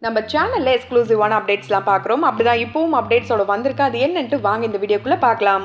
நம்ம சேனல்ல எக்ஸ்க்ளூசிவான அப்டேட்ஸ்லாம் பார்க்குறோம் அப்படிதான் இப்பவும் அப்டேட்ஸோட வந்திருக்கு அது என்னன்ட்டு வாங்க இந்த வீடியோக்குள்ள பார்க்கலாம்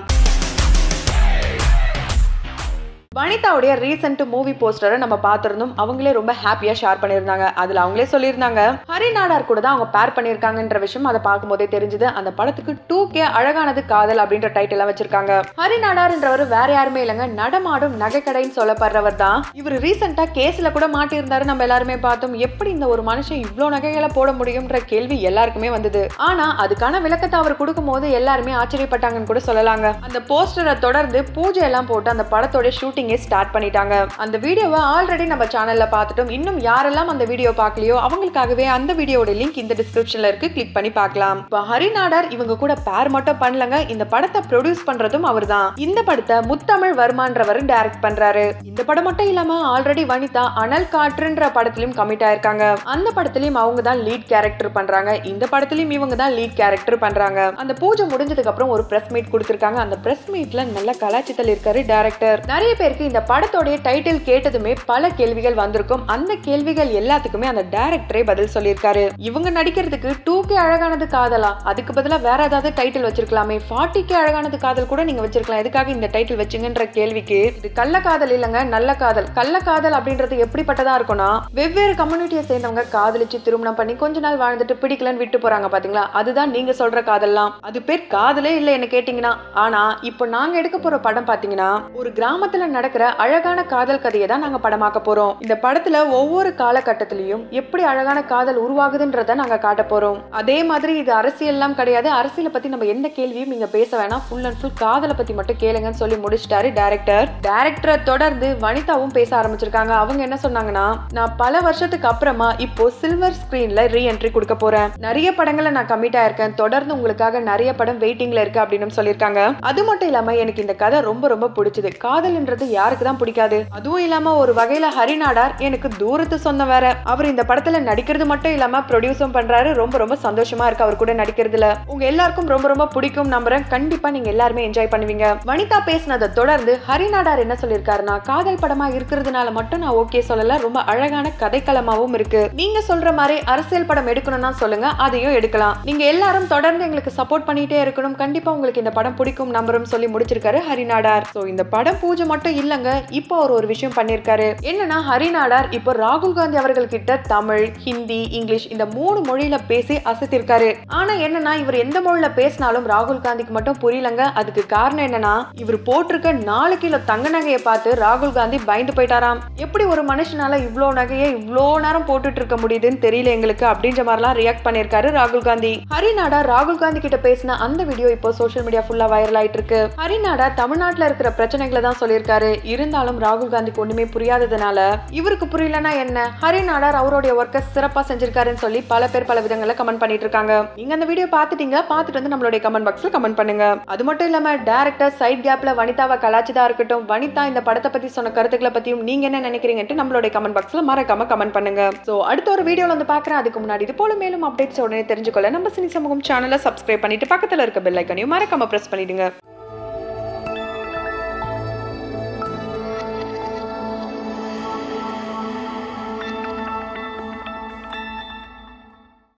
வனிதாவுடைய ரீசெண்ட் மூவி போஸ்டரை நம்ம பார்த்துருந்தோம் அவங்களே ரொம்ப ஹாப்பியாக ஷேர் பண்ணியிருந்தாங்க அதில் அவங்களே சொல்லியிருந்தாங்க ஹரிநாடார் கூட தான் அவங்க பேர் பண்ணியிருக்காங்கன்ற விஷயம் அதை பார்க்கும்போதே தெரிஞ்சுது அந்த படத்துக்கு டூ கே அழகானது காதல் அப்படின்ற டைட்டிலாம் வச்சிருக்காங்க ஹரிநாடார்ன்றவர் வேற யாருமே இல்லைங்க நடமாடும் நகைக்கடைன்னு சொல்லப்படுறவர் தான் இவர் ரீசெண்டாக கேஸில் கூட மாட்டியிருந்தாரு நம்ம எல்லாருமே பார்த்தோம் எப்படி இந்த ஒரு மனுஷன் இவ்வளோ நகைகளை போட முடியும்ன்ற கேள்வி எல்லாருக்குமே வந்தது ஆனா அதுக்கான விளக்கத்தை அவர் கொடுக்கும்போது எல்லாருமே ஆச்சரியப்பட்டாங்கன்னு கூட சொல்லலாங்க அந்த போஸ்டரை தொடர்ந்து பூஜை எல்லாம் போட்டு அந்த படத்தோட ஷூட்டிங்கே ஸ்டார்ட் பண்ணிட்டாங்க அந்த வீடியோவை ஆல்ரெடி நம்ம சேனல்ல பார்த்துட்டோம் இன்னும் யாரெல்லாம் அந்த வீடியோ பார்க்கலையோ அவங்களுக்காகவே அந்த வீடியோட லிங்க் இந்த டிஸ்கிரிப்ஷன்ல இருக்கு கிளிக் பண்ணி பார்க்கலாம் இப்போ ஹரிநாடர் இவங்க கூட பேர் மட்டும் பண்ணலங்க இந்த படத்தை ப்ரொடியூஸ் பண்றதும் அவர்தான் இந்த படத்தை முத்தமிழ் வர்மான்றவர் டைரக்ட் பண்றாரு இந்த படம் மட்டும் இல்லாம ஆல்ரெடி வனிதா அனல் காற்றுன்ற படத்திலும் கமிட் ஆயிருக்காங்க அந்த படத்திலயும் அவங்க தான் லீட் கேரக்டர் பண்றாங்க இந்த படத்திலயும் இவங்க தான் லீட் கேரக்டர் பண்றாங்க அந்த பூஜை முடிஞ்சதுக்கு அப்புறம் ஒரு பிரஸ் மீட் கொடுத்திருக்காங்க அந்த பிரஸ் மீட்ல நல்ல கலாச்சித்தல் இருக்காரு டைரக்டர் நிறைய பேருக்கு இந்த படத்தோடைய டைட்டில் கேட்டதுமே பல கேள்விகள் வந்திருக்கும் அந்த கேள்விகள் எல்லாத்துக்குமே அந்த டைரக்டரே பதில் சொல்லியிருக்காரு இவங்க நடிக்கிறதுக்கு டூ கே அழகானது காதலா அதுக்கு பதிலா வேற ஏதாவது டைட்டில் வச்சிருக்கலாமே ஃபார்ட்டி கே அழகானது காதல் கூட நீங்க வச்சிருக்கலாம் எதுக்காக இந்த டைட்டில் வச்சுங்கன்ற கேள்விக்கு இது கள்ள காதல் இல்லைங்க நல்ல காதல் கள்ள காதல் அப்படின்றது எப்படிப்பட்டதா இருக்கும்னா வெவ்வேறு கம்யூனிட்டியை சேர்ந்தவங்க காதலிச்சு திருமணம் பண்ணி கொஞ்ச நாள் வாழ்ந்துட்டு பிடிக்கலன்னு விட்டு போறாங்க பாத்தீங்களா அதுதான் நீங்க சொல்ற காதல்லாம் அது பேர் காதலே இல்லை என்ன கேட்டீங்கன்னா ஆனா இப்போ நாங்க எடுக்க போற படம் பாத்தீங்கன்னா ஒரு கிராமத்துல நடக்கிற அழகான காதல் கதையை தான் நாங்க படமாக்க போறோம் இந்த படத்துல ஒவ்வொரு காலகட்டத்திலையும் எப்படி அழகான காதல் உருவாகுதுன்றத நாங்க காட்ட போறோம் அதே மாதிரி இது அரசியல்லாம் கிடையாது அரசியலை பத்தி நம்ம எந்த கேள்வியும் இங்க பேச வேணாம் ஃபுல் அண்ட் ஃபுல் காதலை பத்தி மட்டும் கேளுங்கன்னு சொல்லி முடிச்சிட்டாரு டேரக்டர் டேரக்டரை தொடர்ந்து வனிதாவும் பேச ஆரம்பிச்சிருக்காங்க அவங்க என்ன சொன்னாங்கன்னா நான் பல வருஷத்துக்கு அப்புறமா இப்போ சில்வர் ஸ்கிரீன்ல ரீஎன்ட்ரி கொடுக்க போறேன் நிறைய படங்களை நான் கமிட் ஆயிருக்கேன் தொடர்ந்து உங்களுக்காக நிறைய படம் வெயிட்டிங்ல இருக்கு அப்படின்னு சொல்லியிருக்காங்க அது மட்டும் இல்லாம எனக்கு இந்த கதை ரொம்ப ரொம்ப பிடிச்சது காதல்ன்றது யாருக்கு தான் பிடிக்காது அதுவும் இல்லாம ஒரு வகையில ஹரிநாடார் எனக்கு தூரத்து சொந்தம் வேற அவர் இந்த படத்துல நடிக்கிறது மட்டும் இல்லாம ப்ரொடியூஸும் பண்றாரு ரொம்ப ரொம்ப சந்தோஷமா இருக்கு அவர் கூட நடிக்கிறதுல உங்க எல்லாருக்கும் ரொம்ப ரொம்ப பிடிக்கும் நம்புறேன் கண்டிப்பா நீங்க எல்லாருமே என்ஜாய் பண்ணுவீங்க வனிதா பேசினதை தொடர்ந்து ஹரிநாடார் என்ன சொல்லியிருக்காருன்னா காதல் படமா இருக்கிறதுனால மட்டும் நான் ஓகே சொல்லல ரொம்ப அழகான கதைக்களமாவும் இருக்கு நீங்க சொல்ற மாதிரி அரசியல் படம் எடுக்கணும்னா சொல்லுங்க அதையும் எடுக்கலாம் நீங்க எல்லாரும் தொடர்ந்து எங்களுக்கு சப்போர்ட் பண்ணிட்டே இருக்கணும் கண்டிப்பா உங்களுக்கு இந்த படம் பிடிக்கும் நம்பரும் சொல்லி முடிச்சிருக்காரு ஹரிநாடார் சோ இந்த படம் பூஜை மட்டும் இல்லங்க இப்போ அவர் ஒரு விஷயம் பண்ணிருக்காரு என்னன்னா ஹரிநாடார் இப்போ ராகுல் காந்தி அவர்கள் கிட்ட தமிழ் ஹிந்தி இங்கிலீஷ் இந்த மூணு மொழியில பேசி அசத்திருக்காரு ஆனா என்னன்னா இவர் எந்த மொழியில பேசினாலும் ராகுல் காந்திக்கு மட்டும் புரியலங்க அதுக்கு காரணம் என்னன்னா இவர் போட்டிருக்க நாலு கிலோ தங்க நகையை பார்த்து ராகுல் காந்தி பயந்து போயிட்டாராம் எப்படி ஒரு மனுஷனால இவ்ளோ நகையை இவ்ளோ நேரம் போட்டுட்டு இருக்க முடியுதுன்னு தெரியல எங்களுக்கு அப்படின்ற மாதிரிலாம் ரியாக்ட் பண்ணிருக்காரு ராகுல் காந்தி ஹரிநாடா ராகுல் காந்தி கிட்ட பேசின அந்த வீடியோ இப்போ சோஷியல் மீடியா ஃபுல்லா வைரல் ஆயிட்டு இருக்கு ஹரிநாடா தமிழ்நாட்டுல இருக்கிற பிரச்சனைகளை தான் சொல்லியிருக்காரு இருந்தாலும் ராகுல் காந்திக்கு ஒண்ணுமே புரியாததுனால இவருக்கு புரியலனா என்ன ஹரிநாடார் அவருடைய ஒர்க்கை சிறப்பா செஞ்சிருக்காருன்னு சொல்லி பல பேர் பல விதங்கள்ல கமெண்ட் பண்ணிட்டு இருக்காங்க நீங்க அந்த வீடியோ பார்த்துட்டீங்க பார்த்துட்டு வந்து நம்மளுடைய கமெண்ட் பாக்ஸ்ல கமெண்ட் பண்ணுங்க அது மட்டும் இல்லாம டேரக்டர் சைட் கேப்ல வனிதாவை கலாச்சிதா இருக்கட்டும் வனிதா இந்த படத்தை பத்தி சொன்ன கருத்துக்களை பத்தியும் நீங்க என்ன நினைக்கிறீங்கன்ட்டு நம்மளுடைய கமெண்ட் பாக்ஸ்ல மறக்காம கமெண்ட் பண்ணுங்க சோ அடுத்த ஒரு வீடியோல வந்து பாக்குறேன் அதுக்கு முன்னாடி இது போல மேலும் அப்டேட்ஸ் உடனே தெரிஞ்சுக்கொள்ள நம்ம சினி சமூகம் சேனலை சப்ஸ்கிரைப் பண்ணிட்டு பக்கத்துல இருக்க பெல் ஐக்கனையும் மறக்காம பிரஸ் பண்ணிடுங்க